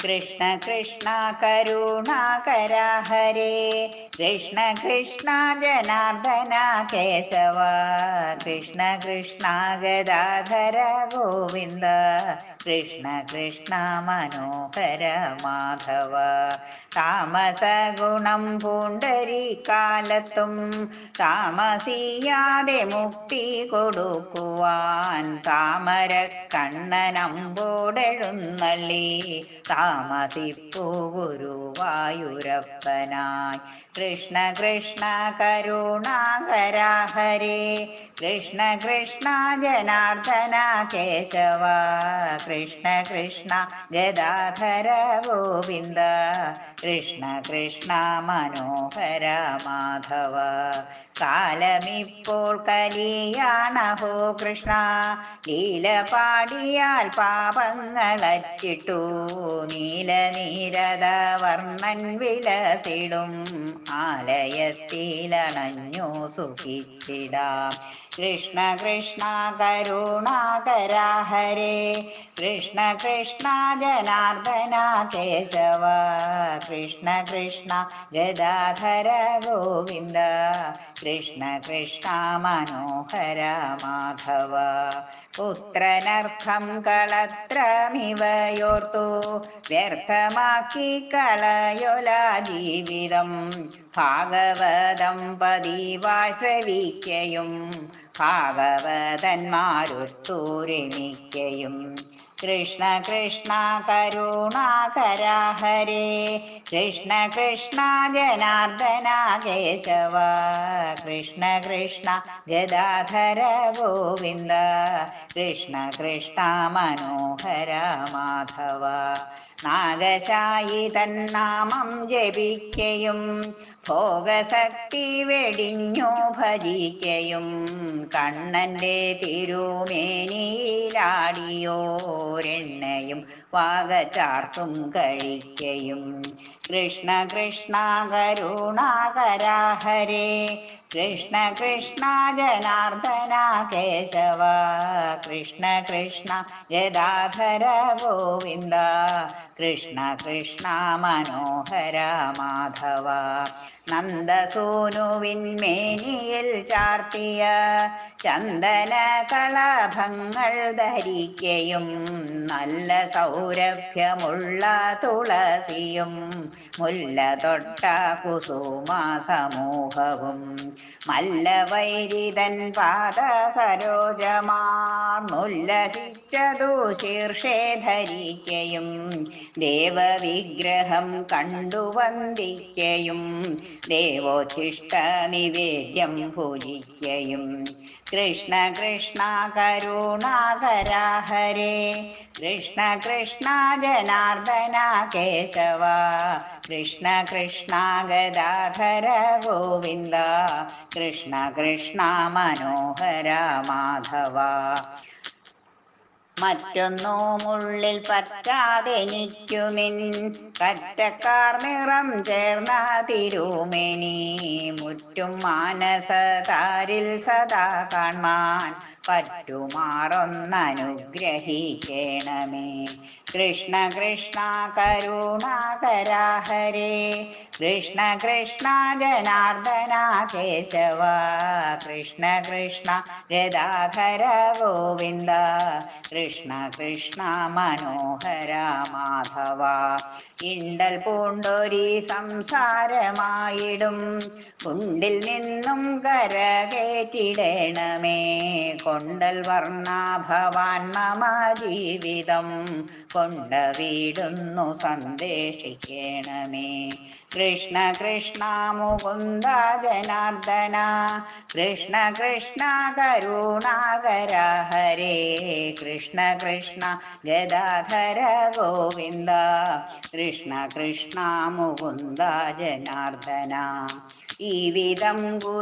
കൃഷ്ണ കൃഷ്ണ കരുണാകര ഹരേ കൃഷ്ണ കൃഷ്ണ ജനാർദ്ദന കേശവ കൃഷ്ണ കൃഷ്ണ ഗദാധര ഗോവിന്ദ കൃഷ്ണ കൃഷ്ണ മനോഹര മാധവ താമസ ഗുണം പൂണ്ടരി കാലത്തും താമസിയാതെ മുക്തി കൊടുക്കുവാൻ താമര കണ്ണനമ്പോടെഴുന്നള്ളി താമസിപ്പു ഗുരുവായൂരപ്പനായി കൃഷ്ണ കൃഷ്ണ കരുണാകര ഹരേ കൃഷ്ണ കൃഷ്ണ ജനാർദ്ദന കേശവ കൃഷ്ണ കൃഷ്ണ ഗദാധര ഗോവിന്ദ കൃഷ്ണ കൃഷ്ണ മനോഹര മാധവ കാലമിപ്പോൾ കലിയാണഹോ കൃഷ്ണ ലീല പാടിയാൽ പാപങ്ങളറ്റിട്ടു നീല നീരത വർണ്ണൻ വിലസിടും ആലയത്തിലണഞ്ഞു സുഖിച്ചിടാം കൃഷ്ണ കൃഷ്ണ കരുണാകര ഹരേ കൃഷ്ണ കൃഷ്ണ ജനാർദ്ദന കേശവ കൃഷ്ണ കൃഷ്ണ ഗദാധര ഗോവിന്ദ കൃഷ്ണ കൃഷ്ണ മനോഹര മാധവ പുത്രനർത്ഥം കളത്രമിവയോർത്തു വ്യർത്ഥമാക്കി കളയൊല ജീവിതം ഭാഗവതം പതിവായി ശ്രവിക്കയും ഭാഗവതന്മാരൊത്തുരമിക്കയും കൃഷ്ണ കൃഷ്ണ കരുണാകര ഹരേ കൃഷ്ണ കൃഷ്ണ ജനാർദ്ദന കേശവ കൃഷ്ണ കൃഷ്ണ ഗദാധര ഗോവിന്ദ കൃഷ്ണ കൃഷ്ണ മനോഹര മാധവ നാഗശായി തന്നാമം ജപിക്കയും ഭോഗശക്തി വെടിഞ്ഞു ഭജിക്കയും കണ്ണന്റെ തിരുമേനിയിലാടിയോരെണ്ണയും വാഗചാർത്തും കഴിക്കയും കൃഷ്ണ കൃഷ്ണ കരുണാകര ഹരേ കൃഷ്ണ കൃഷ്ണ ജനാർദ്ദന കേശവ കൃഷ്ണ കൃഷ്ണ ഗദാധര ഗോവിന്ദ കൃഷ്ണ കൃഷ്ണ മനോഹര മാധവ നന്ദസൂനുവിന്മേനിയിൽ ചാർത്തിയ ചന്ദന കളഭങ്ങൾ ധരിക്കയും നല്ല സൗരഭ്യമുള്ള തുളസിയും മുല്ല തൊട്ട കുസുമ സമൂഹവും മല്ലവൈരിതൻ പാദ സരോജമാർന്നുല്ലസിച്ചതു ശീർഷേ ധരിക്കയും ദേവവിഗ്രഹം കണ്ടു വന്ദിക്കയും ദേവോച്ഛിഷ്ട നിവേദ്യം പൂജിക്കയും കൃഷ്ണ കൃഷ്ണ കരുണാകര ഹരേ കൃഷ്ണ കൃഷ്ണ ജനാർദ്ദന കേശവ കൃഷ്ണ കൃഷ്ണ ഗദാധര ഗോവിന്ദ കൃഷ്ണ കൃഷ്ണ മനോഹര മാധവ മറ്റൊന്നുമുള്ളിൽ പറ്റാതെനിക്കു നിൻ കറ്റക്കാർ നിറം ചേർന്ന തിരുമേനി മുറ്റും മാനസതാരിൽ സദാ കാൺമാൻ പറ്റുമാറൊന്നനുഗ്രഹിക്കണമേ കൃഷ്ണ കൃഷ്ണ കരുണാകര ഹരേ കൃഷ്ണ കൃഷ്ണ ജനാർദ്ദന കേശവ കൃഷ്ണ കൃഷ്ണ ഗദാധര ഗോവിന്ദ കൃഷ്ണ കൃഷ്ണ മനോഹര മാധവ ഇണ്ടൽ പൂണ്ടൊരി സംസാരമായിടും കുണ്ടിൽ നിന്നും കരകേറ്റിടണമേ കൊണ്ടൽ വർണ്ണ ഭവാൻ മമ ജീവിതം കൊണ്ട വീടുന്നു സന്ദേശിക്കണമേ കൃഷ്ണ കൃഷ്ണ മുകുന്ദ ജനാർദ്ദന കൃഷ്ണ കൃഷ്ണ കരുണാകര ഹരേ കൃഷ്ണ കൃഷ്ണ ഗദാധര ഗോവിന്ദ കൃഷ്ണ കൃഷ്ണ മുകുന്ദ ജനാർദ്ദന ഈ വിധം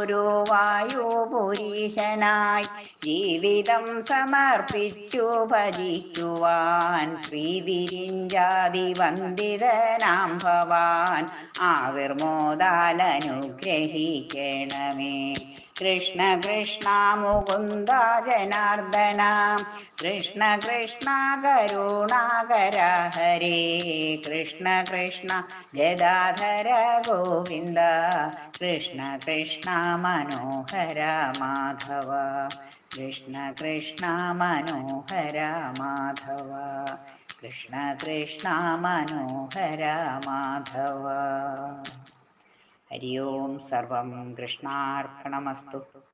ഗുരുവായൂപുരീശനായി ജീവിതം സമർപ്പിച്ചു ഭജിക്കുവാൻ ശ്രീവിരിഞ്ചാതി വന്ദിതനാം ഭവാൻ ആവിർമോദാലനുഗ്രഹിക്കണമേ കൃഷ്ണ കൃഷ്ണ മുകുന്ദ ജനാർദ്ദന കൃഷ്ണ കൃഷ്ണ കരുണാകര ഹരേ കൃഷ്ണ കൃഷ്ണ ഗദാധര ഗോവിന്ദ കൃഷ്ണ കൃഷ്ണ മനോഹര മാധവ കൃഷ്ണ കൃഷ്ണ മനോഹര മാധവ കൃഷ്ണ കൃഷ്ണ മനോഹര മാധവ ഹരി ഓം സർവം കൃഷ്ണാർപ്പണമസ്തു